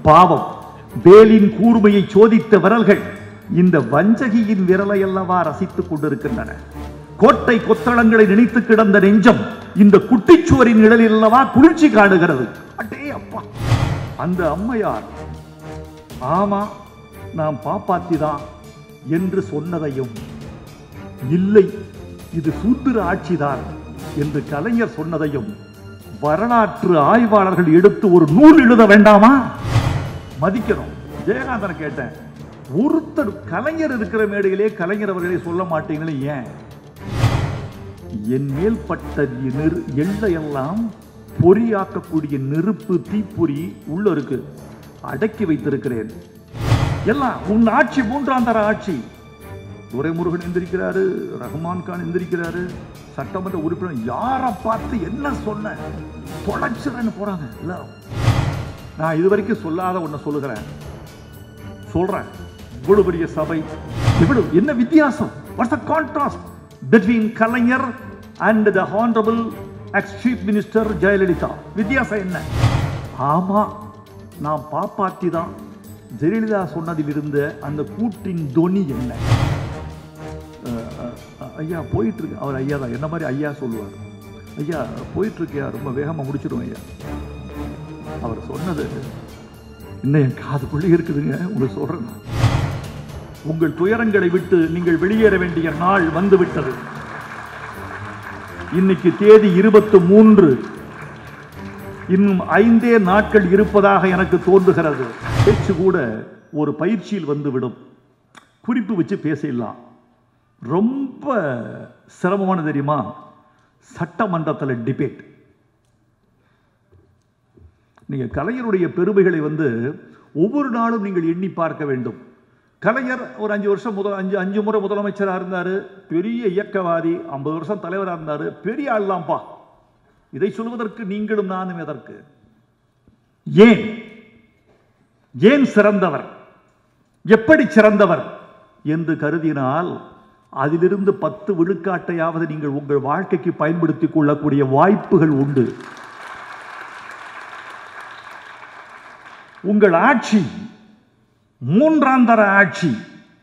பாவம் வேலின் கூர்மையை சோதித்த விரல்கள் இந்த வஞ்சகியின் விரலை அல்லவா ரசித்துக் கொண்டிருக்கின்றன கோட்டை கொத்தளங்களை நினைத்து கிடந்த நெஞ்சம் இந்த குட்டிச்சுவரின் நிழலில் அல்லவா குளிர்ச்சி காணுகிறது அடே அப்பா அந்த அம்மையார் ஆமா நாம் பாப்பாத்திதான் என்று சொன்னதையும் இல்லை இது சூத்திர ஆட்சிதான் என்று கலைஞர் சொன்னதையும் வரலாற்று ஆய்வாளர்கள் எடுத்து ஒரு நூல் எழுத வேண்டாமா மதிக்கணும் ஜெயகாந்தனை கேட்டேன் ஒருத்தர் கலைஞர் இருக்கிற மேடையிலே கலைஞர் அவர்களை சொல்ல மாட்டீங்களே ஏன் என் மேல் பட்ட நெரு எல்லையெல்லாம் பொறியாக்கக்கூடிய நெருப்பு தீப்பொறி உள்ள இருக்கு அடக்கி வைத்திருக்கிறேன் எல்லாம் உன் ஆட்சி மூன்றாம் தர ஆட்சி துரைமுருகன் எந்திரிக்கிறாரு ரஹ்மான் கான் எந்திரிக்கிறாரு சட்டமன்ற உறுப்பினர் யாரை பார்த்து என்ன சொன்ன தொலைச்சிடன்னு போறாங்க எல்லாரும் நான் இது வரைக்கும் சொல்லாத ஒன்றை சொல்லுகிறேன் சொல்றேன் இவ்வளவு பெரிய சபை இவ்வளவு என்ன வித்தியாசம் what's the contrast between Kalaignar and the honourable ex chief minister Jayalalithaa வித்தியாசம் என்ன ஆமா நான் பாப்பாத்தி தான் ஜெயலலிதா சொன்னதில் இருந்த அந்த கூட்டின் தொனி என்ன அஹ், அஹ், ஐயா போயிட்டு இருக்கு அவர் ஐயா தான் என்ன மாதிரி ஐயா சொல்லுவார் ஐயா போயிட்டு இருக்கியா ரொம்ப வேகமா முடிச்சிடும் ஐயா அவர் சொன்னது இன்னும் என் காதுக்குள்ளே இருக்குதுங்க உங்களுக்கு சொல்றேன் நான். உங்கள் துயரங்களை விட்டு நீங்கள் வெளியேற வேண்டிய நாள் வந்து விட்டது இன்னைக்கு தேதி இருபத்து மூன்று இன்னும் ஐந்தே நாட்கள் இருப்பதாக எனக்கு தோன்றுகிறது பேச்சு கூட ஒரு பயிற்சியில் வந்துவிடும் குறிப்பு வச்சு பேசிடலாம் ரொம்ப சிரமமான தெரியுமா சட்டமன்றத்தில் டிபேட் நீங்க கலைஞருடைய பெருமைகளை வந்து ஒவ்வொரு நாளும் நீங்கள் எண்ணி பார்க்க வேண்டும் கலைஞர் ஒரு அஞ்சு வருஷம் முதல் அஞ்சு அஞ்சு முறை முதலமைச்சராக இருந்தார் பெரிய இயக்கவாதி ஐம்பது வருஷம் தலைவராக இருந்தார் பெரிய ஆள்தான்ப்பா இதை சொல்வதற்கு நீங்களும் நானும் எதற்கு ஏன் ஏன் சிறந்தவர் எப்படி சிறந்தவர் என்று கருதினால் அதிலிருந்து பத்து விழுக்காட்டையாவது நீங்கள் உங்கள் வாழ்க்கைக்கு பயன்படுத்திக் கொள்ளக்கூடிய வாய்ப்புகள் உண்டு உங்கள் ஆட்சி மூன்றாம் தர ஆட்சி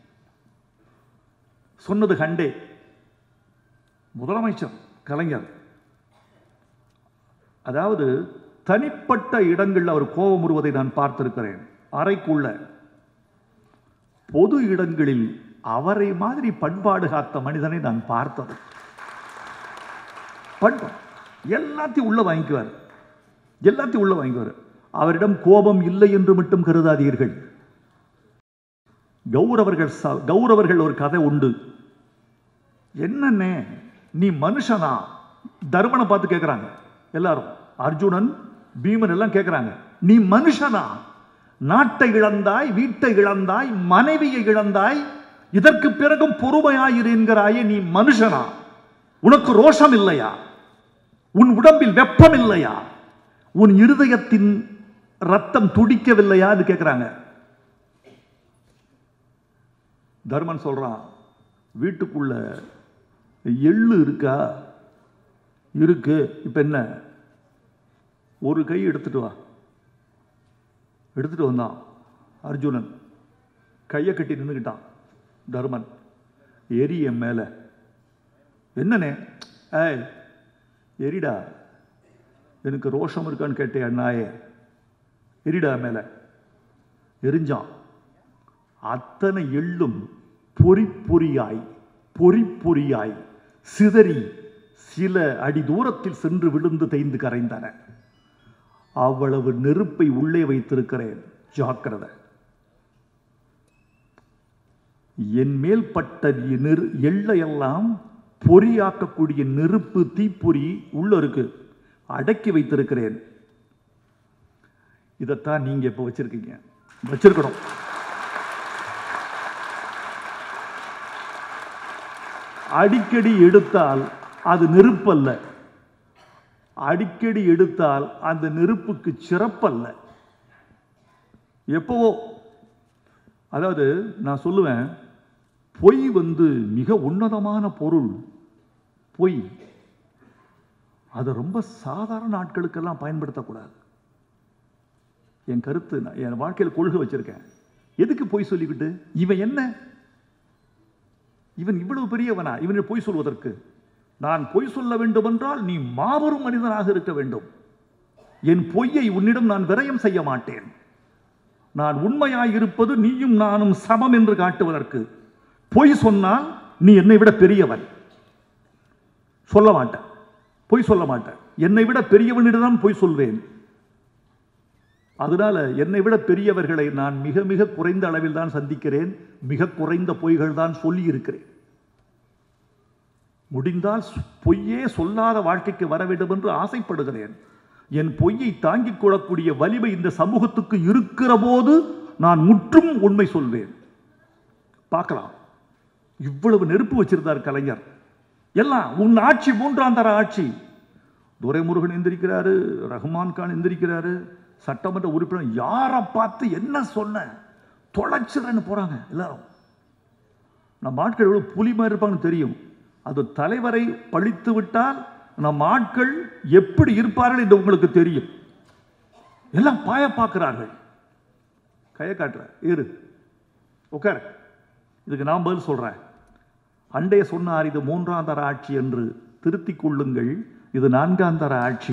சொன்னது கண்டே முதலமைச்சர் கலைஞர் அதாவது தனிப்பட்ட இடங்களில் அவர் கோபம் வருவதை நான் பார்த்திருக்கிறேன் அறைக்குள்ள பொது இடங்களில் அவரை மாதிரி பண்பாடு காத்த மனிதனை நான் பார்த்தது பண்பு எல்லாத்தையும் உள்ள வாங்கிக்குவார் எல்லாத்தையும் உள்ள வாங்கிக்குவார் அவரிடம் கோபம் இல்லை என்று மட்டும் கருதாதீர்கள் கௌரவர்கள் ச- கௌரவர்கள் ஒரு கதை உண்டு என்னண்ணே நீ மனுஷனா தர்மனை பார்த்து கேட்குறாங்க எல்லாரும் அர்ஜுனன் பீமன் எல்லாம் கேட்குறாங்க நீ மனுஷனா நாட்டை இழந்தாய் வீட்டை இழந்தாய் மனைவியை இழந்தாய் இதற்கு பிறகும் பொறுமையாயிரு என்கிறாயே நீ மனுஷனா உனக்கு ரோஷம் இல்லையா உன் உடம்பில் வெப்பம் இல்லையா உன் இருதயத்தின் ரத்தம் துடிக்கவில்லையான்னு கேட்குறாங்க தர்மன் சொல்றான் வீட்டுக்குள்ள எள்ளு இருக்கா இருக்கு இப்ப என்ன ஒரு கை எடுத்துட்டு வா எடுத்துட்டு வந்தான் அர்ஜுனன் கையை கட்டி நின்றுக்கிட்டான் தர்மன் எரி என் மேல என்னனே ஏய் எரிடா எனக்கு ரோஷம் இருக்கான்னு கேட்டேன் நாயே எரிடா மேல எரிஞ்சான் அத்தனை எள்ளும் பொறி பொறியாய் பொறி பொறியாய் சிதறி சில அடி தூரத்தில் சென்று விழுந்து தேய்ந்து கரைந்தன அவ்வளவு நெருப்பை உள்ளே வைத்திருக்கிறேன் ஜாக்கிரதை என் மேல் பட்ட நெரு எள்ளையெல்லாம் பொறியாக்கக்கூடிய நெருப்பு தீப்பொறி உள்ள இருக்கு அடக்கி வைத்திருக்கிறேன் இதைத்தான் நீங்க இப்ப வச்சிருக்கீங்க வச்சிருக்கணும் அடிக்கடி எடுத்தால் அது நெருப்பல்ல அடிக்கடி எடுத்தால் அந்த நெருப்புக்கு சிறப்பல்ல எப்பவோ அதாவது நான் சொல்லுவேன் பொய் வந்து மிக உன்னதமான பொருள் பொய் அதை ரொம்ப சாதாரண ஆட்களுக்கெல்லாம் பயன்படுத்தக்கூடாது என் கருத்து நான் என் வாழ்க்கையில் கொள்கை வச்சிருக்கேன் எதுக்கு பொய் சொல்லிக்கிட்டு இவன் என்ன இவன் இவ்வளவு பெரியவனா இவனை பொய் சொல்வதற்கு நான் பொய் சொல்ல வேண்டும் என்றால் நீ மாபெரும் மனிதனாக இருக்க வேண்டும் என் பொய்யை உன்னிடம் நான் விரயம் செய்ய மாட்டேன் நான் உண்மையாய் இருப்பது நீயும் நானும் சமம் என்று காட்டுவதற்கு பொய் சொன்னால் நீ என்னை விட பெரியவன் சொல்ல மாட்டேன் பொய் சொல்ல மாட்டேன் என்னை விட பெரியவனிடம் பொய் சொல்வேன் அதனால என்னை விட பெரியவர்களை நான் மிக மிக குறைந்த அளவில் தான் சந்திக்கிறேன் மிக குறைந்த பொய்கள் தான் சொல்லி இருக்கிறேன் முடிந்தால் சு- பொய்யே சொல்லாத வாழ்க்கைக்கு வர வேண்டும் என்று ஆசைப்படுகிறேன் என் பொய்யை தாங்கிக் கொள்ளக்கூடிய வலிமை இந்த சமூகத்துக்கு இருக்கிற போது நான் முற்றும் உண்மை சொல்வேன் பார்க்கலாம் இவ்வளவு நெருப்பு வச்சிருந்தார் கலைஞர் எல்லாம் உன் ஆட்சி மூன்றாம் தர ஆட்சி துரைமுருகன் எந்திரிக்கிறாரு ரஹ்மான் கான் எந்திரிக்கிறாரு சட்டமன்ற உறுப்பினர் யாரை பார்த்து என்ன சொன்ன தொலைச்சிடன்னு போறாங்க எல்லாரும் நம்ம ஆட்கள் எவ்வளவு புலி மாதிரி இருப்பாங்கன்னு தெரியும் அது தலைவரை பழித்து விட்டால் நம் ஆட்கள் எப்படி இருப்பார்கள் என்று உங்களுக்கு தெரியும் எல்லாம் பாய பார்க்கிறார்கள் கையை காட்டுற இரு உட்கார் இதுக்கு நான் பதில் சொல்றேன் அண்டைய சொன்னார் இது மூன்றாம் தர ஆட்சி என்று திருத்திக் கொள்ளுங்கள் இது நான்காம் தர ஆட்சி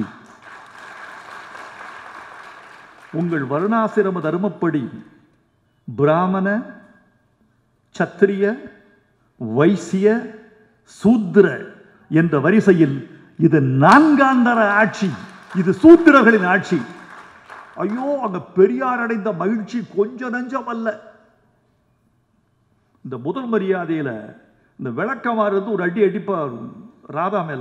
உங்கள் வருணாசிரம தர்மப்படி பிராமண சத்திரிய வைசிய சூத்திர என்ற வரிசையில் இது நான்காந்தர ஆட்சி இது சூத்திரர்களின் ஆட்சி ஐயோ அங்க பெரியார் அடைந்த மகிழ்ச்சி கொஞ்ச நஞ்சம் அல்ல இந்த முதல் மரியாதையில இந்த விளக்கமாறு வந்து ஒரு அடி அடிப்பார் ராதா மேல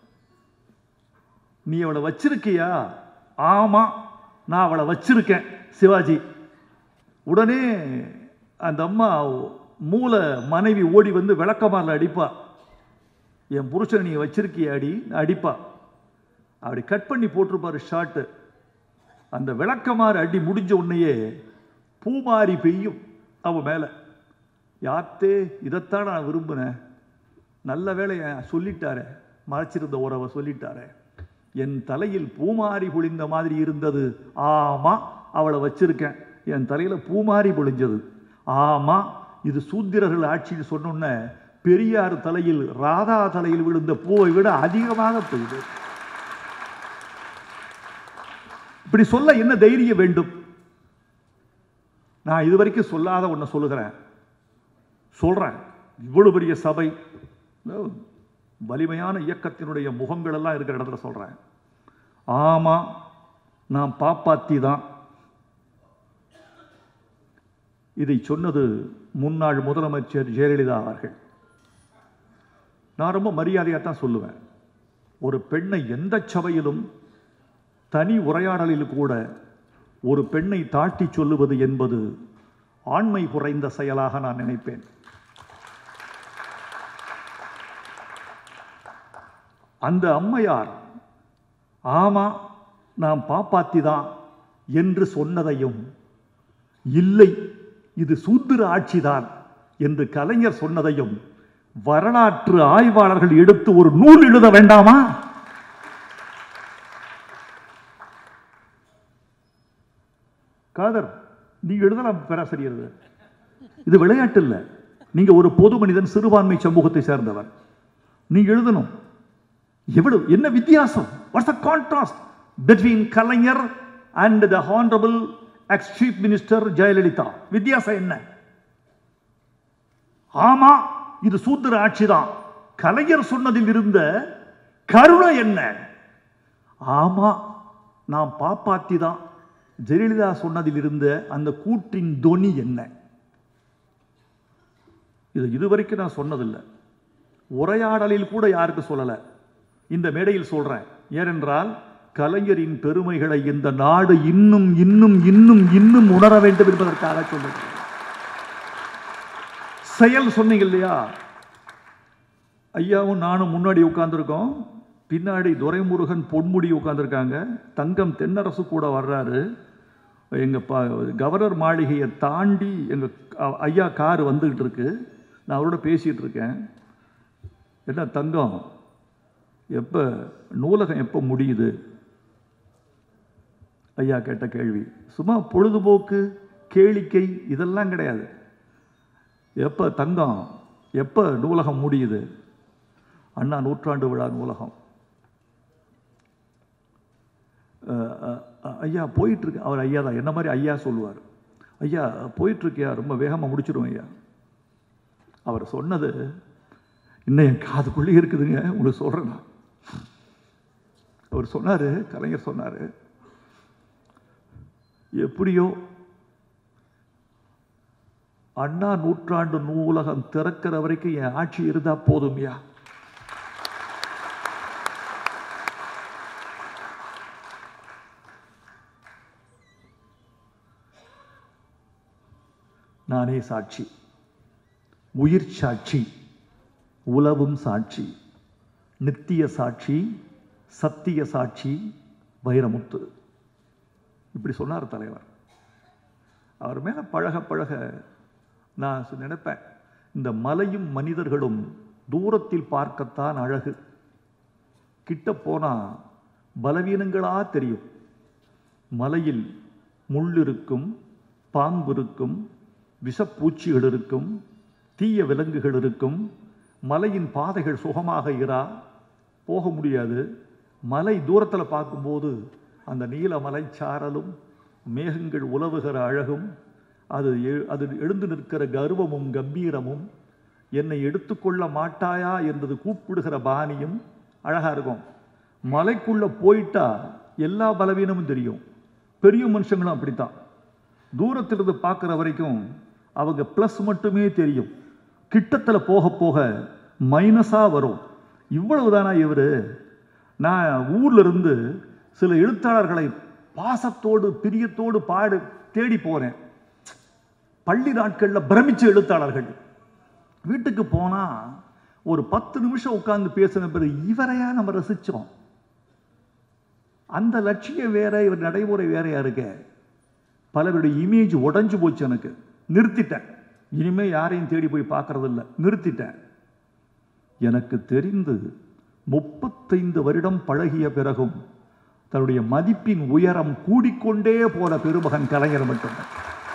நீ அவளை வச்சிருக்கியா ஆமா நான் அவளை வச்சிருக்கேன் சிவாஜி உடனே அந்த அம்மா மூல மனைவி ஓடி வந்து விளக்கமாரில் அடிப்பா என் புருஷனை நீ வச்சிருக்கிய அடி அடிப்பா அப்படி கட் பண்ணி போட்டிருப்பாரு ஷார்ட்டு அந்த விளக்கமாறு அடி முடிஞ்ச உடனேயே பூமாரி பெய்யும் அவ மேலே யாத்தே இதைத்தான் நான் விரும்பினேன் நல்ல வேலையை சொல்லிட்டாரே மறைச்சிருந்த உறவை சொல்லிட்டாரே என் தலையில் பூமாரி பொழிந்த மாதிரி இருந்தது ஆமா அவளை வச்சிருக்கேன் என் தலையில பூமாரி பொழிஞ்சது ஆமா இது சூத்திரர்கள் ஆட்சின்னு சொன்னோன்ன பெரியார் தலையில் ராதா தலையில் விழுந்த பூவை விட அதிகமாக பெய்யுது இப்படி சொல்ல என்ன தைரியம் வேண்டும் நான் இதுவரைக்கும் சொல்லாத ஒன்றை சொல்லுகிறேன் சொல்றேன் இவ்வளவு பெரிய சபை இதோ வலிமையான இயக்கத்தினுடைய முகங்கள் எல்லாம் இருக்கிற இடத்துல சொல்றேன் ஆமா நான் பாப்பாத்தி தான் இதை சொன்னது முன்னாள் முதலமைச்சர் ஜெயலலிதா அவர்கள் நான் ரொம்ப மரியாதையாக தான் சொல்லுவேன் ஒரு பெண்ணை எந்த சபையிலும் தனி உரையாடலில் கூட ஒரு பெண்ணை தாட்டி சொல்லுவது என்பது ஆண்மை குறைந்த செயலாக நான் நினைப்பேன் அந்த அம்மையார் ஆமா நான் பாப்பாத்தி தான் என்று சொன்னதையும் இல்லை இது சூத்திர ஆட்சிதான் என்று கலைஞர் சொன்னதையும் வரலாற்று ஆய்வாளர்கள் எடுத்து ஒரு நூல் எழுத வேண்டாமா காதர் நீங்க எழுதலாம் பேராசிரியர் இது. இது விளையாட்டு இல்ல நீங்க ஒரு பொது மனிதன் சிறுபான்மை சமூகத்தை சேர்ந்தவர் நீங்க எழுதணும் எவ்வளவு என்ன வித்தியாசம் what's the contrast between Kalaignar and the honourable ex chief minister Jayalalithaa வித்தியாசம் என்ன ஆமா இது சூத்திர ஆட்சிதான் கலைஞர் சொன்னதில் இருந்த கருணை என்ன ஆமா நாம் பாப்பாத்தி தான் ஜெயலலிதா சொன்னதில் இருந்த அந்த கூற்றின் தொனி என்ன இது இதுவரைக்கும் நான் சொன்னதில்லை உரையாடலில் கூட யாருக்கு சொல்லலை இந்த மேடையில் சொல்றேன் ஏனென்றால் கலைஞரின் பெருமைகளை இந்த நாடு இன்னும் இன்னும் இன்னும் இன்னும் உணர வேண்டும் என்பதற்காக சொல்லுகிறேன் செயல் சொன்னீங்க இல்லையா ஐயாவும் நானும் முன்னாடி உட்கார்ந்துருக்கோம் பின்னாடி துரைமுருகன் பொன்முடி உட்கார்ந்துருக்காங்க தங்கம் தென்னரசு கூட வர்றாரு எங்க ப கவர்னர் மாளிகையை தாண்டி எங்க அ- ஐயா கார் வந்துகிட்டு இருக்கு நான் அவரோட பேசிட்டு இருக்கேன் என்ன தங்கம் எப்போ நூலகம் எப்போ முடியுது ஐயா கேட்ட கேள்வி சும்மா பொழுதுபோக்கு கேளிக்கை இதெல்லாம் கிடையாது எப்போ தங்கம் எப்போ நூலகம் முடியுது அண்ணா நூற்றாண்டு விழா நூலகம் அஹ், அஹ், அஹ், ஐயா போயிட்டு இருக்கு அவர் ஐயா தான் என்ன மாதிரி ஐயா சொல்லுவார் ஐயா போயிட்டு இருக்கியா ரொம்ப வேகமாக முடிச்சிடும் ஐயா அவர் சொன்னது இன்னும் என் காதுக்குள்ளே இருக்குதுங்க உங்களுக்கு சொல்கிறேன் நான் அவர் சொன்னார் கலைஞர் சொன்னார் எப்படியோ அண்ணா நூற்றாண்டு நூலகம் திறக்கிற வரைக்கும் என் ஆட்சி இருந்தா போதும்யா நானே சாட்சி உயிர் சாட்சி உலவும் சாட்சி நித்திய சாட்சி சத்திய சாட்சி வைரமுத்து இப்படி சொன்னார் தலைவர் அவர் மேல பழக பழக நான் சு- நினைப்பேன் இந்த மலையும் மனிதர்களும் தூரத்தில் பார்க்கத்தான் அழகு கிட்ட போனா பலவீனங்களா தெரியும் மலையில் முள் இருக்கும் பாம்பு இருக்கும் விஷப்பூச்சிகள் இருக்கும் தீய விலங்குகள் இருக்கும் மலையின் பாதைகள் சுகமாக இரா போக முடியாது மலை தூரத்தில் பார்க்கும்போது அந்த நீல மலைச்சாரலும் மேகங்கள் உலவுகிற அழகும் அது எ- அது எழுந்து நிற்கிற கர்வமும் கம்பீரமும் என்னை எடுத்துக்கொள்ள மாட்டாயா என்பது கூப்பிடுகிற பாணியும் அழகா இருக்கும் மலைக்குள்ள போயிட்டா எல்லா பலவீனமும் தெரியும் பெரிய மனுஷங்களும் அப்படித்தான் தூரத்திலிருந்து பார்க்குற வரைக்கும் அவங்க ப்ளஸ் மட்டுமே தெரியும் கிட்டத்தில் போக போக மைனஸாக வரும் இவ்வளவு தானா இவர் நான் ஊர்ல இருந்து சில எழுத்தாளர்களை பாசத்தோடு பிரியத்தோடு பாடு தேடி போறேன் பள்ளி நாட்களில் பிரமிச்ச எழுத்தாளர்கள் வீட்டுக்கு போனா ஒரு பத்து நிமிஷம் உட்கார்ந்து பேசின பிறகு இவரையா நம்ம ரசிச்சோம் அந்த லட்சியம் வேற இவர் நடைமுறை வேறையா இருக்க பலருடைய இமேஜ் உடைஞ்சு போச்சு எனக்கு நிறுத்திட்டேன் இனிமே யாரையும் தேடி போய் பார்க்கறது இல்ல நிறுத்திட்டேன் எனக்கு தெரிந்து முப்பத்தைந்து வருடம் பழகிய பிறகும் தன்னுடைய மதிப்பின் உயரம் கூடிக்கொண்டே போன பெருமகன் கலைஞர் மட்டும்தான்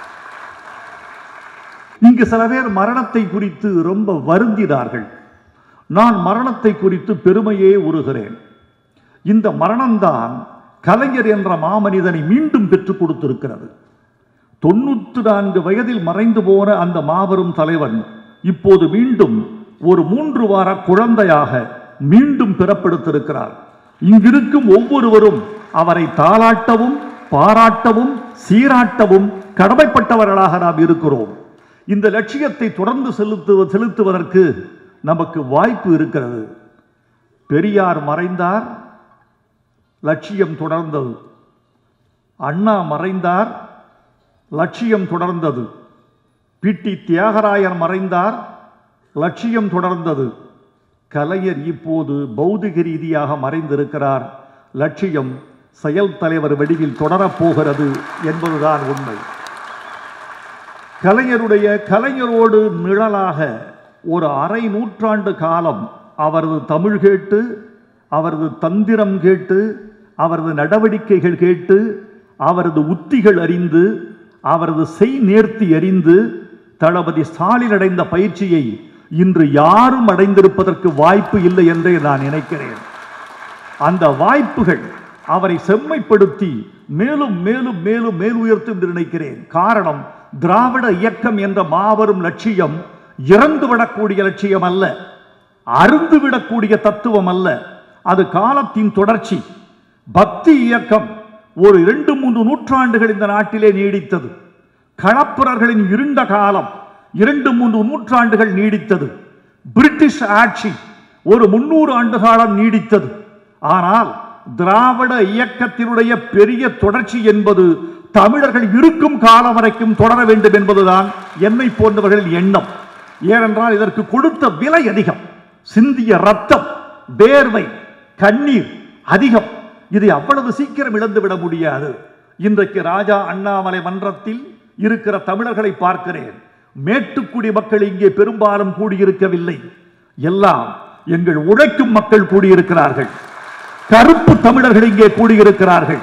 இங்கு சில பேர் மரணத்தை குறித்து ரொம்ப வருந்தினார்கள் நான் மரணத்தை குறித்து பெருமையே உருகிறேன் இந்த மரணம்தான் கலைஞர் என்ற மாமனிதனை மீண்டும் பெற்றுக் கொடுத்திருக்கிறது தொண்ணூற்று நான்கு வயதில் மறைந்து போன அந்த மாபெரும் தலைவன் இப்போது மீண்டும் ஒரு மூன்று வார குழந்தையாக மீண்டும் பிறப்பெடுத்திருக்கிறார் இங்கிருக்கும் ஒவ்வொருவரும் அவரை தாளாட்டவும் பாராட்டவும் சீராட்டவும் கடமைப்பட்டவர்களாக நாம் இருக்கிறோம் இந்த லட்சியத்தை தொடர்ந்து செலுத்துவ செலுத்துவதற்கு நமக்கு வாய்ப்பு இருக்கிறது பெரியார் மறைந்தார் லட்சியம் தொடர்ந்தது அண்ணா மறைந்தார் லட்சியம் தொடர்ந்தது பிடி தியாகராயர் மறைந்தார் லட்சியம் தொடர்ந்தது கலைஞர் இப்போது பௌதிக ரீதியாக மறைந்திருக்கிறார் லட்சியம் செயல் தலைவர் வடிவில் தொடரப்போகிறது என்பதுதான் உண்மை கலைஞருடைய கலைஞரோடு நிழலாக ஒரு அரை நூற்றாண்டு காலம் அவரது தமிழ் கேட்டு அவரது தந்திரம் கேட்டு அவரது நடவடிக்கைகள் கேட்டு அவரது உத்திகள் அறிந்து அவரது செய் நேர்த்தி அறிந்து தளபதி ஸ்டாலின் அடைந்த பயிற்சியை இன்று யாரும் அடைந்திருப்பதற்கு வாய்ப்பு இல்லை என்றே நான் நினைக்கிறேன் அந்த வாய்ப்புகள் அவரை செம்மைப்படுத்தி மேலும் மேலும் மேலும் மேல் உயர்த்தும் என்று நினைக்கிறேன் காரணம் திராவிட இயக்கம் என்ற மாபெரும் லட்சியம் இறந்து விடக்கூடிய லட்சியம் அல்ல அருந்து விடக்கூடிய தத்துவம் அல்ல அது காலத்தின் தொடர்ச்சி பக்தி இயக்கம் ஒரு இரண்டு மூன்று நூற்றாண்டுகள் இந்த நாட்டிலே நீடித்தது களப்பிரர்களின் இருண்ட காலம் இரண்டு மூன்று நூற்றாண்டுகள் நீடித்தது பிரிட்டிஷ் ஆட்சி ஒரு முன்னூறு ஆண்டு காலம் நீடித்தது ஆனால் திராவிட இயக்கத்தினுடைய பெரிய தொடர்ச்சி என்பது தமிழர்கள் இருக்கும் காலம் வரைக்கும் தொடர வேண்டும் என்பதுதான் என்னை போன்றவர்களின் எண்ணம் ஏனென்றால் இதற்கு கொடுத்த விலை அதிகம் சிந்திய ரத்தம் வேர்வை கண்ணீர் அதிகம் இதை அவ்வளவு சீக்கிரம் இழந்து விட முடியாது இன்றைக்கு ராஜா அண்ணாமலை மன்றத்தில் இருக்கிற தமிழர்களை பார்க்கிறேன் மேட்டுக்குடி மக்கள் இங்கே பெரும்பாலும் கூடியிருக்கவில்லை எல்லாம் எங்கள் உழைக்கும் மக்கள் கூடியிருக்கிறார்கள் கருப்பு தமிழர்கள் இங்கே கூடியிருக்கிறார்கள்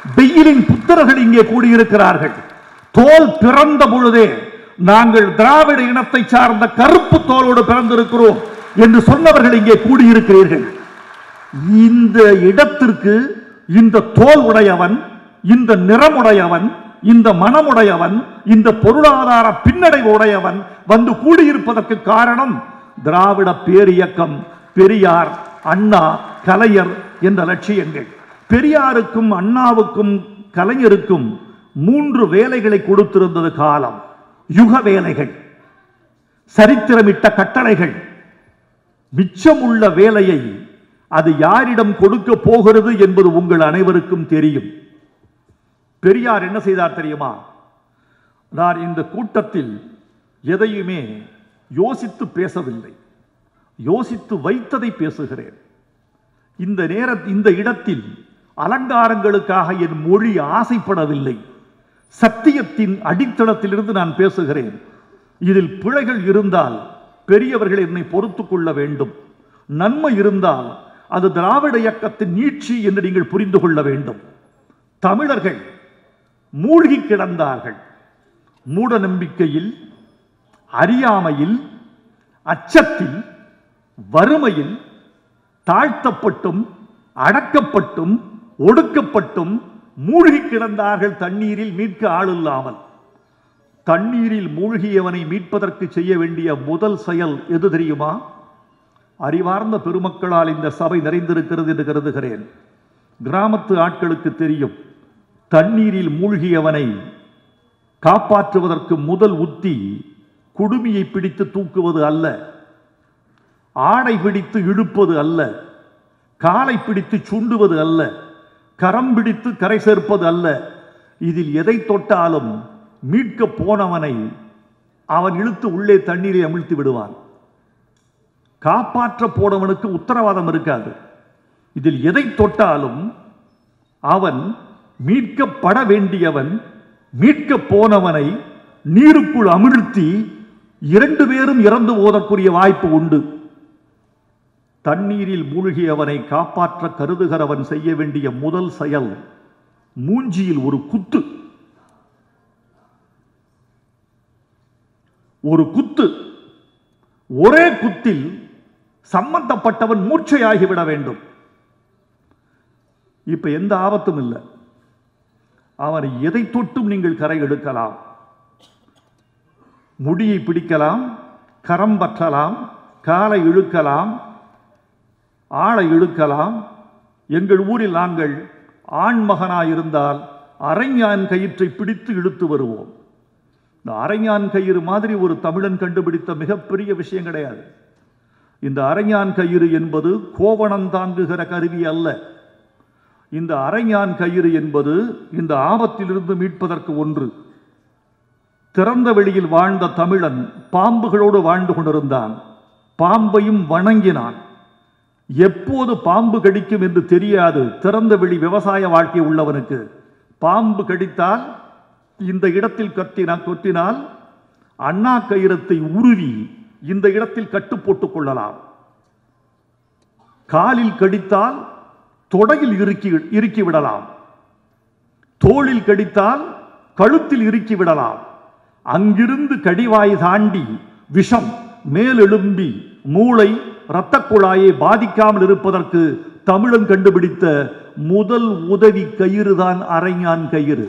வெயிலின் புத்திரர்கள் இங்கே கூடியிருக்கிறார்கள் தோல் பிறந்த பொழுதே நாங்கள் திராவிட இனத்தை சார்ந்த கருப்பு தோலோடு பிறந்திருக்கிறோம் என்று சொன்னவர்கள் இங்கே கூடியிருக்கிறீர்கள் இந்த இடத்திற்கு இந்த தோல் உடையவன் இந்த நிறமுடையவன் இந்த மனமுடையவன் இந்த பொருளாதார பின்னடைவு உடையவன் வந்து கூடியிருப்பதற்கு காரணம் திராவிட பேரியக்கம் பெரியார் அண்ணா கலைஞர் என்ற லட்சியங்கள் பெரியாருக்கும் அண்ணாவுக்கும் கலைஞருக்கும் மூன்று வேலைகளை கொடுத்திருந்தது காலம் யுக வேலைகள் சரித்திரமிட்ட கட்டளைகள் மிச்சமுள்ள வேலையை அது யாரிடம் கொடுக்க போகிறது என்பது உங்கள் அனைவருக்கும் தெரியும் பெரியார் என்ன செய்தார் தெரியுமா நான் இந்த கூட்டத்தில் எதையுமே யோசித்து பேசவில்லை யோசித்து வைத்ததை பேசுகிறேன் இந்த நேர இந்த இடத்தில் அலங்காரங்களுக்காக என் மொழி ஆசைப்படவில்லை சத்தியத்தின் அடித்தளத்திலிருந்து நான் பேசுகிறேன் இதில் பிழைகள் இருந்தால் பெரியவர்கள் என்னை பொறுத்துக் கொள்ள வேண்டும் நன்மை இருந்தால் அது திராவிட இயக்கத்தின் நீட்சி என்று நீங்கள் புரிந்து கொள்ள வேண்டும் தமிழர்கள் மூழ்கி கிடந்தார்கள் மூட நம்பிக்கையில் அறியாமையில் அச்சத்தில் வறுமையில் தாழ்த்தப்பட்டும் அடக்கப்பட்டும் ஒடுக்கப்பட்டும் மூழ்கி கிடந்தார்கள் தண்ணீரில் மீட்க ஆள் இல்லாமல் தண்ணீரில் மூழ்கியவனை மீட்பதற்கு செய்ய வேண்டிய முதல் செயல் எது தெரியுமா அறிவார்ந்த பெருமக்களால் இந்த சபை நிறைந்திருக்கிறது என்று கருதுகிறேன் கிராமத்து ஆட்களுக்கு தெரியும் தண்ணீரில் மூழ்கியவனை காப்பாற்றுவதற்கு முதல் உத்தி குடுமியை பிடித்து தூக்குவது அல்ல ஆடை பிடித்து இழுப்பது அல்ல காலை பிடித்து சுண்டுவது அல்ல கரம் பிடித்து கரை சேர்ப்பது அல்ல இதில் எதை தொட்டாலும் மீட்க போனவனை அவன் இழுத்து உள்ளே தண்ணீரை அமிழ்த்தி விடுவான் காப்பாற்ற போனவனுக்கு உத்தரவாதம் இருக்காது இதில் எதை தொட்டாலும் அவன் மீட்கப்பட வேண்டியவன் மீட்க போனவனை நீருக்குள் அமிழ்த்தி இரண்டு பேரும் இறந்து போதற்குரிய வாய்ப்பு உண்டு தண்ணீரில் மூழ்கியவனை காப்பாற்ற கருதுகிறவன் செய்ய வேண்டிய முதல் செயல் மூஞ்சியில் ஒரு குத்து ஒரு குத்து ஒரே குத்தில் சம்பந்தப்பட்டவன் மூர்ச்சையாகிவிட வேண்டும் இப்ப எந்த ஆபத்தும் இல்லை அவனை எதை தொட்டும் நீங்கள் கரை எடுக்கலாம் முடியை பிடிக்கலாம் கரம் பற்றலாம் காலை இழுக்கலாம் ஆளை இழுக்கலாம் எங்கள் ஊரில் நாங்கள் ஆண் மகனாயிருந்தால் அரைஞான் கயிற்றை பிடித்து இழுத்து வருவோம் இந்த அரைஞான் கயிறு மாதிரி ஒரு தமிழன் கண்டுபிடித்த மிகப்பெரிய விஷயம் கிடையாது இந்த அரைஞான் கயிறு என்பது கோவணம் தாங்குகிற கருவி அல்ல இந்த அரைஞான் கயிறு என்பது இந்த ஆபத்திலிருந்து மீட்பதற்கு ஒன்று திறந்த வெளியில் வாழ்ந்த தமிழன் பாம்புகளோடு வாழ்ந்து கொண்டிருந்தான் பாம்பையும் வணங்கினான் எப்போது பாம்பு கடிக்கும் என்று தெரியாது திறந்த வெளி விவசாய வாழ்க்கை உள்ளவனுக்கு பாம்பு கடித்தால் இந்த இடத்தில் கத்தினால் கொட்டினால் அண்ணா கயிறத்தை உருவி இந்த இடத்தில் கட்டு போட்டுக் கொள்ளலாம் காலில் கடித்தால் தொடையில் இறுக்கி இறுக்கி விடலாம் தோளில் கடித்தால் கழுத்தில் இறுக்கி விடலாம் அங்கிருந்து கடிவாய் தாண்டி விஷம் மேலெழும்பி மூளை இரத்த குழாயை பாதிக்காமல் இருப்பதற்கு தமிழன் கண்டுபிடித்த முதல் உதவி கயிறு தான் அரைஞான் கயிறு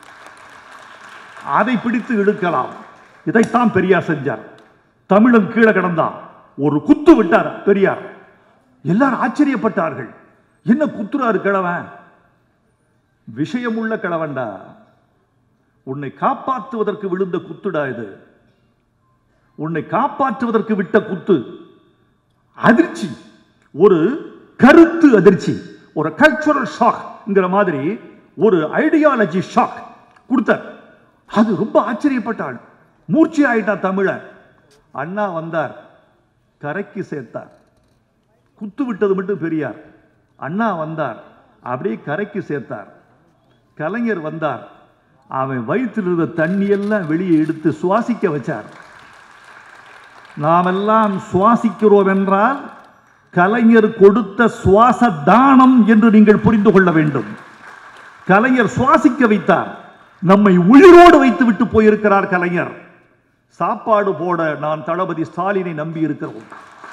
அதை பிடித்து இழுக்கலாம் இதைத்தான் பெரியார் செஞ்சார் தமிழன் கீழே கிடந்தான் ஒரு குத்து விட்டார் பெரியார் எல்லாரும் ஆச்சரியப்பட்டார்கள் என்ன குத்துறாரு கிழவன் விஷயமுள்ள கிழவன்டா உன்னை காப்பாற்றுவதற்கு விழுந்த குத்துடா இது உன்னை காப்பாற்றுவதற்கு விட்ட குத்து அதிர்ச்சி ஒரு கருத்து அதிர்ச்சி ஒரு கல்ச்சுரல் ஷாக்ங்கிற மாதிரி ஒரு ஐடியாலஜி ஷாக் கொடுத்தார் அது ரொம்ப ஆச்சரியப்பட்டாள் மூர்ச்சி ஆயிட்டா தமிழன் அண்ணா வந்தார் கரைக்கு சேர்த்தார் குத்து விட்டது மட்டும் பெரியார் அண்ணா வந்தார் அப்படியே கரைக்கு சேர்த்தார் கலைஞர் வந்தார் அவன் வயிற்றில் இருந்த தண்ணியெல்லாம் வெளியே எடுத்து சுவாசிக்க வச்சார் நாமெல்லாம் சுவாசிக்கிறோம் என்றால் கலைஞர் கொடுத்த சுவாச தானம் என்று நீங்கள் புரிந்து கொள்ள வேண்டும் கலைஞர் சுவாசிக்க வைத்தார் நம்மை உயிரோடு வைத்து விட்டு போயிருக்கிறார் கலைஞர் சாப்பாடு போட நான் தளபதி ஸ்டாலினை நம்பி இருக்கிறோம்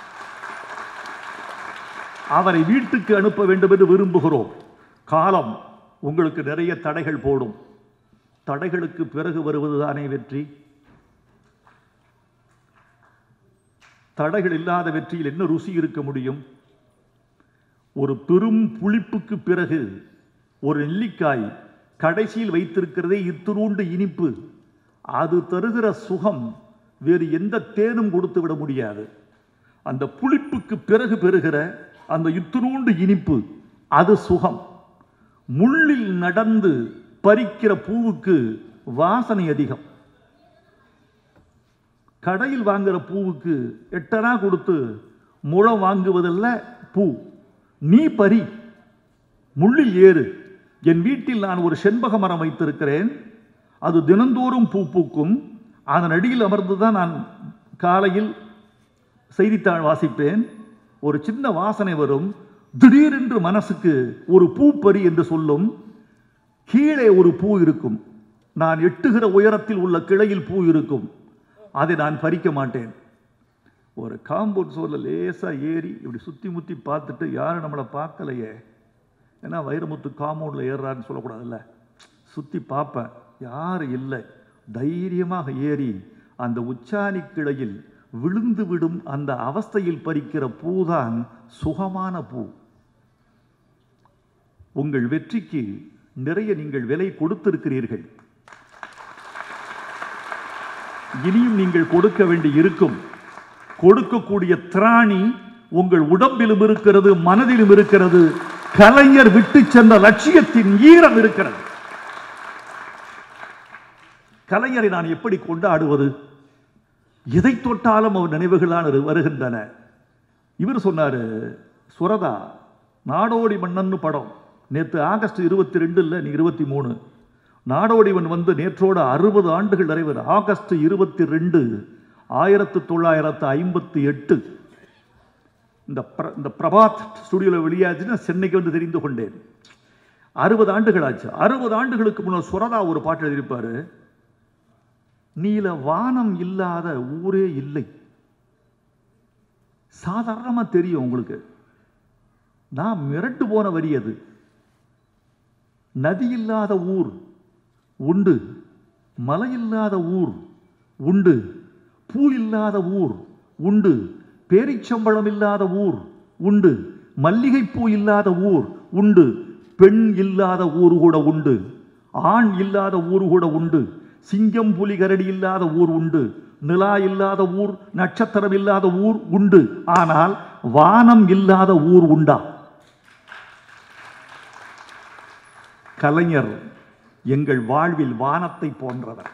அவரை வீட்டுக்கு அனுப்ப வேண்டும் என்று விரும்புகிறோம் காலம் உங்களுக்கு நிறைய தடைகள் போடும் தடைகளுக்கு பிறகு வருவதுதானே வெற்றி தடைகள் இல்லாத வெற்றியில் என்ன ருசி இருக்க முடியும் ஒரு பெரும் புளிப்புக்கு பிறகு ஒரு நெல்லிக்காய் கடைசியில் வைத்திருக்கிறதே இத்திரூண்டு இனிப்பு அது தருகிற சுகம் வேறு எந்த தேனும் கொடுத்து விட முடியாது அந்த புளிப்புக்கு பிறகு பெறுகிற அந்த இத்திரூண்டு இனிப்பு அது சுகம் முள்ளில் நடந்து பறிக்கிற பூவுக்கு வாசனை அதிகம் கடையில் வாங்குற பூவுக்கு எட்டனா கொடுத்து முழம் வாங்குவதல்ல பூ நீ பறி முள்ளில் ஏறு என் வீட்டில் நான் ஒரு செண்பக மரம் வைத்திருக்கிறேன் அது தினந்தோறும் பூ பூக்கும் அதன் அடியில் அமர்ந்து தான் நான் காலையில் செய்தித்தாள் வாசிப்பேன் ஒரு சின்ன வாசனை வரும் திடீரென்று மனசுக்கு ஒரு பூப்பறி என்று சொல்லும் கீழே ஒரு பூ இருக்கும் நான் எட்டுகிற உயரத்தில் உள்ள கிளையில் பூ இருக்கும் அதை நான் பறிக்க மாட்டேன் ஒரு காம்பவுண்ட் சோர்ல லேசா ஏறி இப்படி சுத்தி முத்தி பார்த்துட்டு யாரும் நம்மளை பார்க்கலையே ஏன்னா வைரமுத்து காம்பவுண்ட்ல ஏறுறாருன்னு சொல்லக்கூடாதுல்ல சுத்தி பார்ப்பேன் யாரும் இல்லை தைரியமாக ஏறி அந்த உச்சாணி கிளையில் விழுந்து விடும் அந்த அவஸ்தையில் பறிக்கிற பூதான் சுகமான பூ உங்கள் வெற்றிக்கு நிறைய நீங்கள் விலை கொடுத்திருக்கிறீர்கள் இனியும் நீங்கள் கொடுக்க வேண்டி இருக்கும் கொடுக்கக்கூடிய திராணி உங்கள் உடம்பிலும் இருக்கிறது மனதிலும் இருக்கிறது கலைஞர் விட்டு சென்ற லட்சியத்தின் ஈரம் இருக்கிறது கலைஞரை நான் எப்படி கொண்டாடுவது எதை தொட்டாலும் அவர் நினைவுகளான வருகின்றன இவர் சொன்னாரு சுரதா நாடோடி மன்னன்னு படம் நேற்று ஆகஸ்ட் இருபத்தி ரெண்டுல நீ இருபத்தி மூணு நாடோடிவன் வந்து நேற்றோடு அறுபது ஆண்டுகள் நிறைவு ஆகஸ்ட் இருபத்தி ரெண்டு ஆயிரத்து தொள்ளாயிரத்து ஐம்பத்தி எட்டு இந்த பிர- இந்த பிரபாத் ஸ்டுடியோவில் வெளியாச்சுன்னா சென்னைக்கு வந்து தெரிந்து கொண்டேன் அறுபது ஆண்டுகள் ஆச்சு அறுபது ஆண்டுகளுக்கு முன்னர் சுரதா ஒரு பாட்டு எழுதியிருப்பாரு நீல வானம் இல்லாத ஊரே இல்லை சாதாரணமா தெரியும் உங்களுக்கு நான் மிரட்டு போன வரி அது நதி இல்லாத ஊர் உண்டு மலை இல்லாத ஊர் உண்டு பூ இல்லாத ஊர் உண்டு பேரிச்சம்பழம் இல்லாத ஊர் உண்டு மல்லிகைப்பூ இல்லாத ஊர் உண்டு பெண் இல்லாத ஊர் கூட உண்டு ஆண் இல்லாத ஊர் கூட உண்டு சிங்கம் புலி கரடி இல்லாத ஊர் உண்டு நிலா இல்லாத ஊர் நட்சத்திரம் இல்லாத ஊர் உண்டு ஆனால் வானம் இல்லாத ஊர் உண்டா கலைஞர் எங்கள் வாழ்வில் வானத்தை போன்றவர்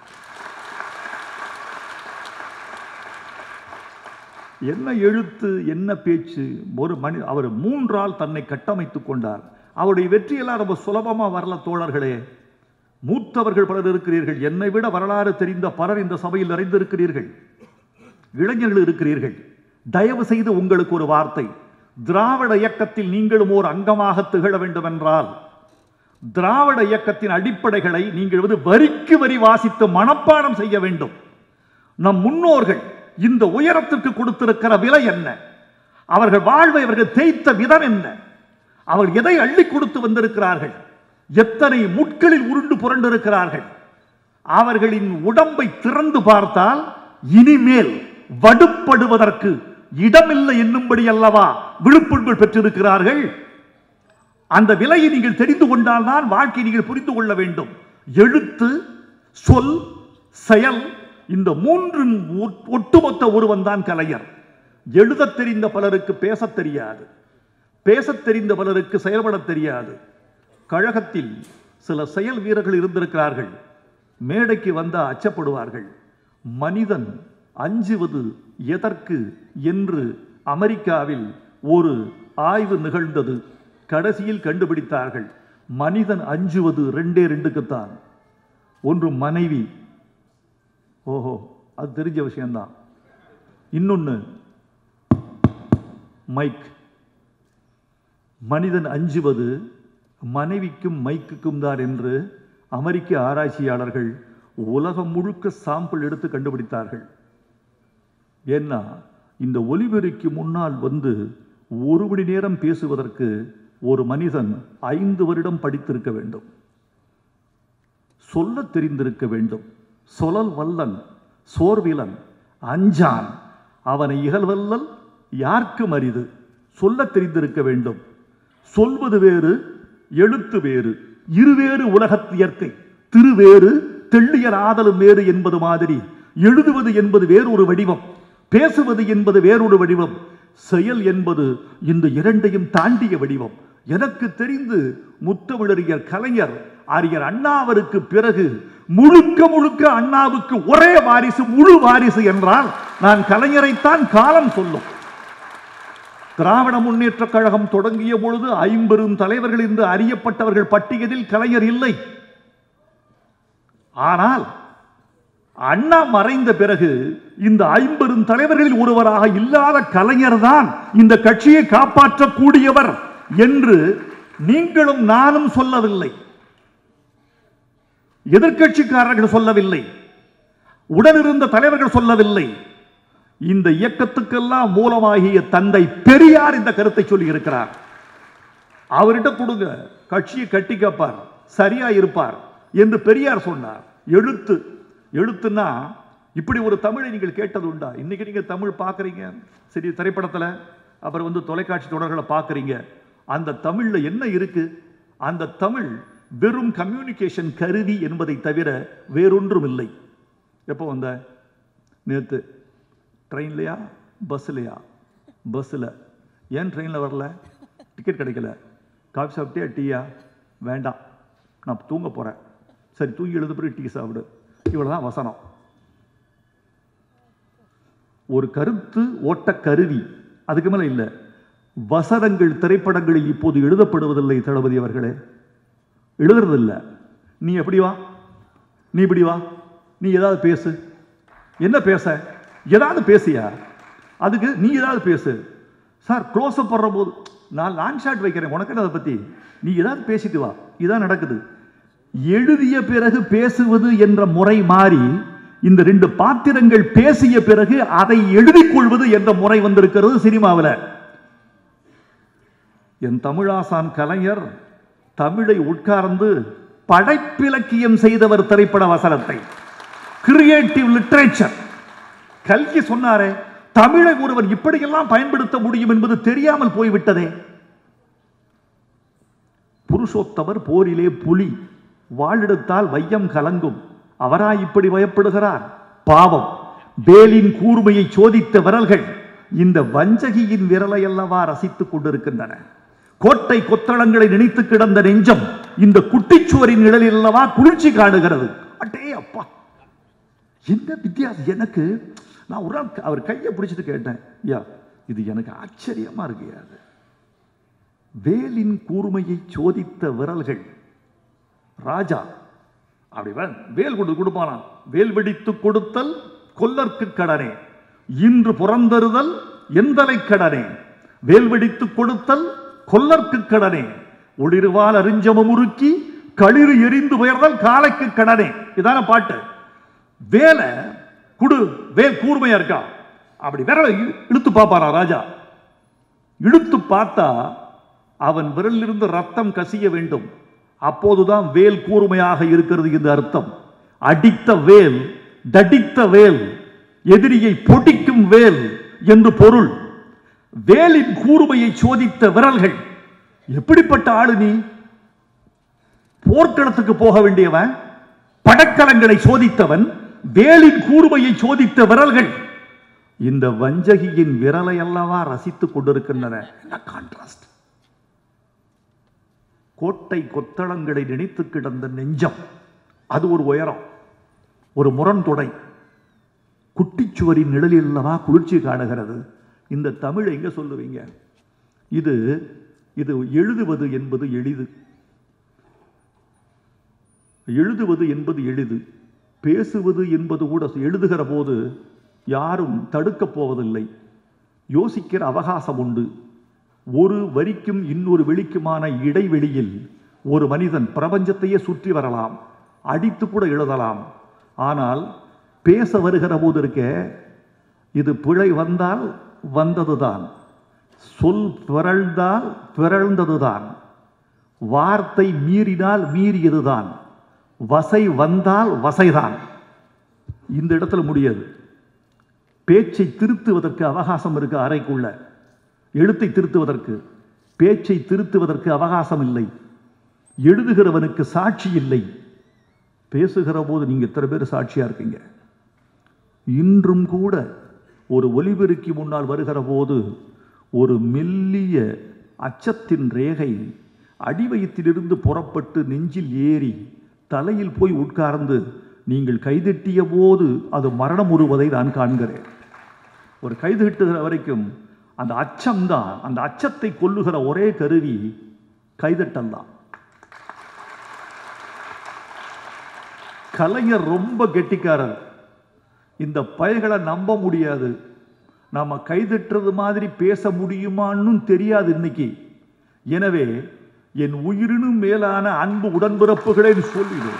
என்ன எழுத்து என்ன பேச்சு ஒரு மனி அவர் மூன்றால் தன்னை கட்டமைத்துக் கொண்டார் அவருடைய வெற்றியெல்லாம் ரொம்ப சுலபமா வரல தோழர்களே மூத்தவர்கள் பலர் இருக்கிறீர்கள் என்னை விட வரலாறு தெரிந்த பலர் இந்த சபையில் நிறைந்திருக்கிறீர்கள் இளைஞர்கள் இருக்கிறீர்கள் தயவு செய்து உங்களுக்கு ஒரு வார்த்தை திராவிட இயக்கத்தில் நீங்களும் ஓர் அங்கமாக திகழ வேண்டும் என்றால் திராவிட இயக்கத்தின் அடிப்படைகளை நீங்கள் வந்து வரிக்கு வரி வாசித்து மனப்பாடம் செய்ய வேண்டும் நம் முன்னோர்கள் இந்த உயரத்திற்கு கொடுத்திருக்கிற விலை என்ன அவர்கள் வாழ்வை அவர்கள் தேய்த்த விதம் என்ன அவர்கள் எதை அள்ளி கொடுத்து வந்திருக்கிறார்கள் எத்தனை முட்களில் உருண்டு புரண்டிருக்கிறார்கள் அவர்களின் உடம்பை திறந்து பார்த்தால் இனிமேல் வடுப்படுவதற்கு இடமில்லை என்னும்படி அல்லவா விழுப்புண்கள் பெற்றிருக்கிறார்கள் அந்த விலையை நீங்கள் தெரிந்து கொண்டால் தான் வாழ்க்கை நீங்கள் புரிந்து கொள்ள வேண்டும் எழுத்து சொல் செயல் இந்த மூன்றின் ஒ- ஒட்டுமொத்த ஒருவன் தான் கலைஞர் எழுதத் தெரிந்த பலருக்கு பேசத் தெரியாது பேசத் தெரிந்த பலருக்கு செயல்படத் தெரியாது கழகத்தில் சில செயல் வீரர்கள் இருந்திருக்கிறார்கள் மேடைக்கு வந்தா அச்சப்படுவார்கள் மனிதன் அஞ்சுவது எதற்கு என்று அமெரிக்காவில் ஒரு ஆய்வு நிகழ்ந்தது கடைசியில் கண்டுபிடித்தார்கள் மனிதன் அஞ்சுவது ரெண்டே ரெண்டுக்குத்தான் ஒன்று மனைவி ஓஹோ அது தெரிஞ்ச விஷயம்தான் இன்னொன்னு மைக் மனிதன் அஞ்சுவது மனைவிக்கும் மைக்குக்கும் தான் என்று அமெரிக்க ஆராய்ச்சியாளர்கள் உலகம் முழுக்க சாம்பிள் எடுத்து கண்டுபிடித்தார்கள் ஏன்னா இந்த ஒலிபெருக்கி முன்னால் வந்து ஒரு மணி நேரம் பேசுவதற்கு ஒரு மனிதன் ஐந்து வருடம் படித்திருக்க வேண்டும் சொல்லத் தெரிந்திருக்க வேண்டும் சொலல் வல்லன் சோர்விலன் அஞ்சான் அவனை இகழ்வல்லல் யார்க்கும் அரிது சொல்லத் தெரிந்திருக்க வேண்டும் சொல்வது வேறு எழுத்து வேறு இருவேறு உலகத் இயற்கை திருவேறு தெள்ளியர் ஆதலும் வேறு என்பது மாதிரி எழுதுவது என்பது வேறொரு வடிவம் பேசுவது என்பது வேறொரு வடிவம் செயல் என்பது இந்த இரண்டையும் தாண்டிய வடிவம் எனக்கு தெரிந்து முத்தமிழறிஞர் கலைஞர் அறிஞர் அண்ணாவருக்கு பிறகு முழுக்க முழுக்க அண்ணாவுக்கு ஒரே வாரிசு முழு வாரிசு என்றால் நான் கலைஞரைத்தான் காலம் சொல்லும் திராவிட முன்னேற்றக் கழகம் தொடங்கிய பொழுது ஐம்பெரும் தலைவர்கள் என்று அறியப்பட்டவர்கள் பட்டியலில் கலைஞர் இல்லை ஆனால் அண்ணா மறைந்த பிறகு இந்த ஐம்பெரும் தலைவர்களில் ஒருவராக இல்லாத கலைஞர் தான் இந்த கட்சியை காப்பாற்றக்கூடியவர் என்று நீங்களும் நானும் சொல்லவில்லை எதிர்க்கட்சிக்காரர்கள் சொல்லவில்லை உடனிருந்த தலைவர்கள் சொல்லவில்லை இந்த இயக்கத்துக்கெல்லாம் மூலமாகிய தந்தை பெரியார் இந்த கருத்தை சொல்லி இருக்கிறார் அவர்கிட்ட கொடுங்க கட்சியை கட்டி காப்பார் சரியா இருப்பார் என்று பெரியார் சொன்னார் எழுத்து எழுத்துன்னா இப்படி ஒரு தமிழை நீங்கள் கேட்டது உண்டா இன்னைக்கு நீங்க தமிழ் பார்க்குறீங்க சரி திரைப்படத்தில் அப்புறம் வந்து தொலைக்காட்சி தொடர்களை பார்க்குறீங்க அந்த தமிழ்ல என்ன இருக்கு அந்த தமிழ் வெறும் கம்யூனிகேஷன் கருவி என்பதை தவிர வேறொன்றும் இல்லை எப்போ வந்த நேற்று ட்ரெயின்லையா பஸ்லையா பஸ்ஸில் ஏன் ட்ரெயினில் வரல டிக்கெட் கிடைக்கல காஃபி சாப்பிட்டியா டீயா வேண்டாம் நான் தூங்க போகிறேன் சரி தூங்கி எழுத பிறகு டீ சாப்பிடு இவ்வளோதான் வசனம் ஒரு கருத்து ஓட்ட கருவி அதுக்கு மேலே இல்லை வசனங்கள் திரைப்படங்களில் இப்போது எழுதப்படுவதில்லை தளபதி அவர்களே எழுதுறதில்ல நீ எப்படி வா நீ இப்படி வா நீ ஏதாவது பேசு என்ன பேச ஏதாவது பேசியா அதுக்கு நீ ஏதாவது பேசு சார் க்ளோஸ் அப் போடுற போது நான் லாங் ஷாட் வைக்கிறேன் உனக்கு என்ன அதை பத்தி நீ ஏதாவது பேசிட்டு வா இதான் நடக்குது எழுதிய பிறகு பேசுவது என்ற முறை மாறி இந்த ரெண்டு பாத்திரங்கள் பேசிய பிறகு அதை எழுதிக் கொள்வது என்ற முறை வந்திருக்கிறது சினிமாவில் என் தமிழாசான் கலைஞர் தமிழை உட்கார்ந்து படைப்பிலக்கியம் செய்தவர் திரைப்பட வசனத்தை கிரியேட்டிவ் லிட்ரேச்சர் கல்கி சொன்னாரே தமிழை ஒருவர் இப்படியெல்லாம் பயன்படுத்த முடியும் என்பது தெரியாமல் போய்விட்டதே புருஷோத்தமர் போரிலே புலி வாழெடுத்தால் வையம் கலங்கும் அவரா இப்படி பயப்படுகிறார் பாவம் வேலின் கூர்மையை சோதித்த விரல்கள் இந்த வஞ்சகியின் விரலை அல்லவா ரசித்துக் கொண்டிருக்கின்றன கோட்டை கொத்தளங்களை நினைத்து கிடந்த நெஞ்சம் இந்த குட்டிச்சுவரின் நிழலில் அல்லவா குளிர்ச்சி காணுகிறது அட்டே அப்பா என்ன வித்தியாசம் எனக்கு நான் ஒரு நாள் அவர் கையை பிடிச்சிட்டு கேட்டேன் யா இது எனக்கு ஆச்சரியமா இருக்கு அது வேலின் கூர்மையை சோதித்த விரல்கள் ராஜா அப்படி வே- வேல் கொண்டு கொடுப்பானாம் வேல் வெடித்து கொடுத்தல் கொல்லர்க்கு கடனே இன்று புறந்தருதல் எந்தலை கடனே வேல் வெடித்து கொடுத்தல் கொல்லர்க்கு கடனே ஒளிருவால் அறிஞ்சமம் உருக்கி களிறு எரிந்து உயர்தல் காலைக்கு கடனே இதான பாட்டு வேலை குடு வேல் கூர்மையா இருக்கா அப்படி விரலை இழு- இழுத்து பார்ப்பாரா ராஜா இழுத்து பார்த்தா அவன் விரலிலிருந்து ரத்தம் கசிய வேண்டும் அப்போதுதான் வேல் கூர்மையாக இருக்கிறது என்று அர்த்தம் அடித்த வேல் தடித்த வேல் எதிரியை பொடிக்கும் வேல் என்று பொருள் வேலின் கூர்மையை சோதித்த விரல்கள் எப்படிப்பட்ட ஆளு நீ போர்க்களத்துக்கு போக வேண்டியவன் படக்கலங்களை சோதித்தவன் வேலின் கூர்மையை சோதித்த விரல்கள் இந்த வஞ்சகியின் விரலை அல்லவா ரசித்துக் கொண்டிருக்கின்றன என்ன கான்ட்ராஸ்ட் கோட்டை கொத்தளங்களை நினைத்து கிடந்த நெஞ்சம் அது ஒரு உயரம் ஒரு முரண்தொடை குட்டிச்சுவரின் நிழலில் அல்லவா குளிர்ச்சி காணுகிறது இந்த தமிழ் எங்க சொல்லுவீங்க இது இது எழுதுவது என்பது எளிது எழுதுவது என்பது எளிது பேசுவது என்பது கூட எழுதுகிற போது யாரும் தடுக்கப் போவதில்லை யோசிக்கிற அவகாசம் உண்டு ஒரு வரிக்கும் இன்னொரு வெளிக்குமான இடைவெளியில் ஒரு மனிதன் பிரபஞ்சத்தையே சுற்றி வரலாம் அடித்து கூட எழுதலாம் ஆனால் பேச வருகிற போது இருக்க இது பிழை வந்தால் வந்ததுதான் சொல் பிறழ்ந்தால் பிறழ்ந்ததுதான் வார்த்தை மீறினால் மீறியதுதான் வசை வந்தால் வசைதான் இந்த இடத்துல முடியாது பேச்சை திருத்துவதற்கு அவகாசம் இருக்கு அறைக்குள்ள எழுத்தை திருத்துவதற்கு பேச்சை திருத்துவதற்கு அவகாசம் இல்லை எழுதுகிறவனுக்கு சாட்சி இல்லை பேசுகிற போது நீங்க எத்தனை பேர் சாட்சியா இருக்கீங்க இன்றும் கூட ஒரு ஒலிபெருக்கி முன்னால் வருகிற போது ஒரு மெல்லிய அச்சத்தின் ரேகை அடிவயத்திலிருந்து புறப்பட்டு நெஞ்சில் ஏறி தலையில் போய் உட்கார்ந்து நீங்கள் கைதட்டிய போது அது மரணம் உருவதை நான் காண்கிறேன் ஒரு கைதட்டுகிற வரைக்கும் அந்த அச்சம்தான் அந்த அச்சத்தை கொல்லுகிற ஒரே கருவி கைதட்டல் தான் கலைஞர் ரொம்ப கெட்டிக்காரர் இந்த பயல்களை நம்ப முடியாது நாம கைதட்டுறது மாதிரி பேச முடியுமான்னு தெரியாது இன்னைக்கு எனவே என் உயிரினும் மேலான அன்பு உடன்பிறப்புகளே சொல்லிடும்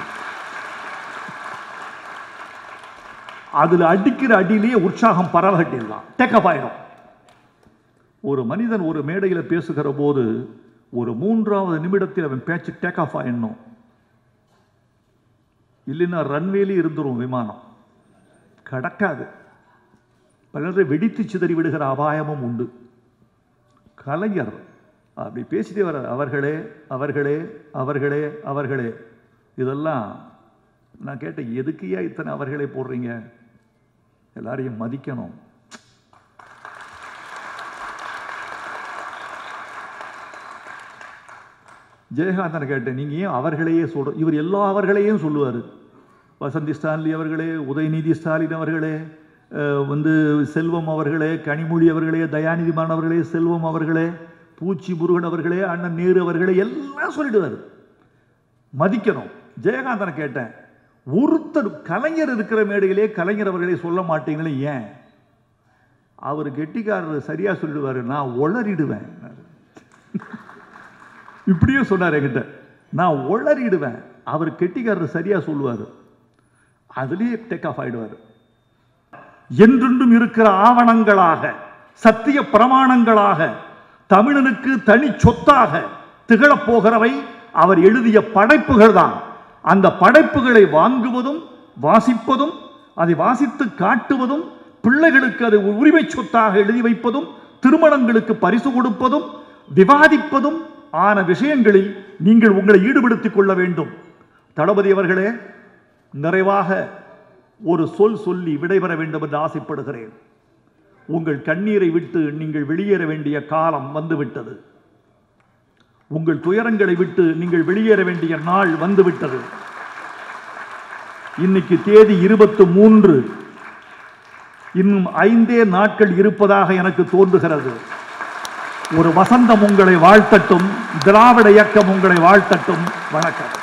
அதுல அடிக்கிற அடியிலேயே உற்சாகம் பரவகட்டிடலாம் டேக்கப் ஆயிடும் ஒரு மனிதன் ஒரு மேடையில் பேசுகிற போது ஒரு மூன்றாவது நிமிடத்தில் அவன் பேச்சு டேக் ஆஃப் ஆயிடணும் இல்லைன்னா ரன்வேலி இருந்துரும் விமானம் கடக்காது பலரை வெடித்து சிதறி விடுகிற அபாயமும் உண்டு கலைஞர் அப்படி பேசிட்டே வர அவர்களே அவர்களே அவர்களே அவர்களே இதெல்லாம் நான் கேட்டேன் எதுக்குயா இத்தனை அவர்களே போடுறீங்க எல்லாரையும் மதிக்கணும் ஜெயகாந்தனை கேட்டேன் நீங்க ஏன் அவர்களையே சொல்ற இவர் எல்லா அவர்களையும் சொல்லுவார் வசந்தி ஸ்டான்லி அவர்களே உதயநிதி ஸ்டாலின் அவர்களே அஹ், வந்து செல்வம் அவர்களே கனிமொழி அவர்களே தயாநிதி மாறன் அவர்களே செல்வம் அவர்களே பூச்சி முருகன் அவர்களே அண்ணன் நேரு அவர்களே எல்லாம் சொல்லிடுவார் மதிக்கணும் ஜெயகாந்தனை கேட்டேன் ஒருத்தர் கலைஞர் இருக்கிற மேடையிலே கலைஞர் அவர்களே சொல்ல மாட்டீங்களே ஏன் அவர் கெட்டிக்காரர் சரியா சொல்லிடுவாரு நான் உளறிடுவேன் இப்படியே சொன்னார் என்கிட்ட நான் உளறிடுவேன் அவர் கெட்டிக்காரர் சரியா சொல்லுவார் அதுலயே டேக் ஆஃப் ஆயிடுவார் என்றென்றும் இருக்கிற ஆவணங்களாக சத்திய பிரமாணங்களாக தமிழனுக்கு தனி சொத்தாக திகழப் போகிறவை அவர் எழுதிய படைப்புகள் தான் அந்த படைப்புகளை வாங்குவதும் வாசிப்பதும் அதை வாசித்து காட்டுவதும் பிள்ளைகளுக்கு அது உரிமை சொத்தாக எழுதி வைப்பதும் திருமணங்களுக்கு பரிசு கொடுப்பதும் விவாதிப்பதும் ஆன விஷயங்களில் நீங்கள் உங்களை ஈடுபடுத்திக் கொள்ள வேண்டும் தளபதி அவர்களே நிறைவாக ஒரு சொல் சொல்லி விடைபெற வேண்டும் என்று ஆசைப்படுகிறேன் உங்கள் கண்ணீரை விட்டு நீங்கள் வெளியேற வேண்டிய காலம் வந்துவிட்டது உங்கள் துயரங்களை விட்டு நீங்கள் வெளியேற வேண்டிய நாள் வந்துவிட்டது இன்னைக்கு தேதி இருபத்து மூன்று இன்னும் ஐந்தே நாட்கள் இருப்பதாக எனக்கு தோன்றுகிறது ஒரு வசந்தம் உங்களை வாழ்த்தட்டும் திராவிட இயக்கம் உங்களை வாழ்த்தட்டும் வணக்கம்